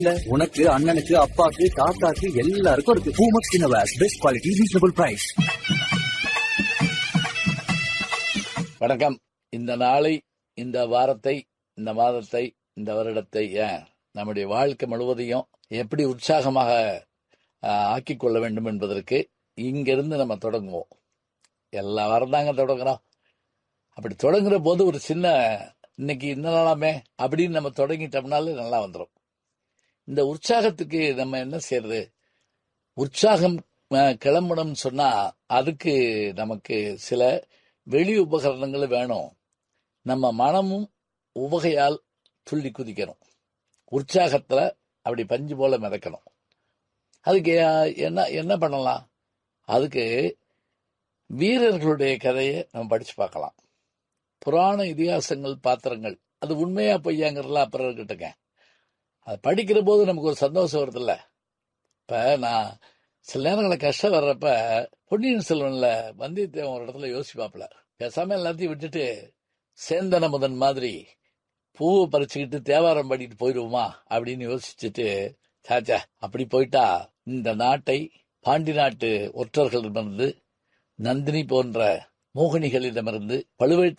இல்ல உனக்கு அண்ணனுக்கு அப்பாக்கு தாத்தாக்கு எல்லாருக்கும் இருக்கு பூமக்ஸ் இன்னோவேஸ் பெஸ்ட் குவாலிட்டி ரீசனபிள் பிரைஸ் வணக்கம் இந்த நாளை இந்த வாரத்தை இந்த மாதத்தை இந்த வருடத்தை ஏன் நம்முடைய வாழ்க்கை முழுவதையும் எப்படி உற்சாகமாக ஆஹ், ஆக்கிக் கொள்ள வேண்டும் என்பதற்கு இங்கிருந்து நம்ம தொடங்குவோம் எல்லா வாரம் தாங்க தொடங்குறோம் அப்படி தொடங்குற போது ஒரு சின்ன இன்னைக்கு இந்த நாளாமே அப்படின்னு நம்ம தொடங்கிட்டோம்னாலே நல்லா வந்துடும் இந்த உற்சாகத்துக்கு நம்ம என்ன செய்யறது உற்சாகம் ஆஹ், கிளம்பணும்னு சொன்னா அதுக்கு நமக்கு சில வெளி உபகரணங்கள் வேணும் நம்ம மனமும் உவகையால் துள்ளி குதிக்கணும் உற்சாகத்துல அப்படி பஞ்சு போல மிதக்கணும் அதுக்கு அஹ், என்ன என்ன பண்ணலாம் அதுக்கு வீரர்களுடைய கதையை நம்ம படிச்சு பார்க்கலாம் புராண இதிகாசங்கள் பாத்திரங்கள் அது உண்மையா பொய்யாங்கிறதுல அப்புறம் இருக்கட்டுங்க அது படிக்கிற போது நமக்கு ஒரு சந்தோஷம் வருதுல்ல இப்ப நான் சில நேரங்களில் கஷ்டம் வர்றப்ப பொன்னியின் செல்வன்ல வந்தியத்தேவன் ஒரு இடத்துல யோசிப்பாப்புல பேசாம எல்லாத்தையும் விட்டுட்டு சேந்தன முதன் மாதிரி பூவை பறிச்சுக்கிட்டு தேவாரம் பாடிட்டு போயிடுவோமா அப்படின்னு யோசிச்சுட்டு சாச்சா அப்படி போயிட்டா இந்த நாட்டை பாண்டி நாட்டு ஒற்றர்களிடமிருந்து நந்தினி போன்ற மோகினிகளிடமிருந்து பழுவேட்டை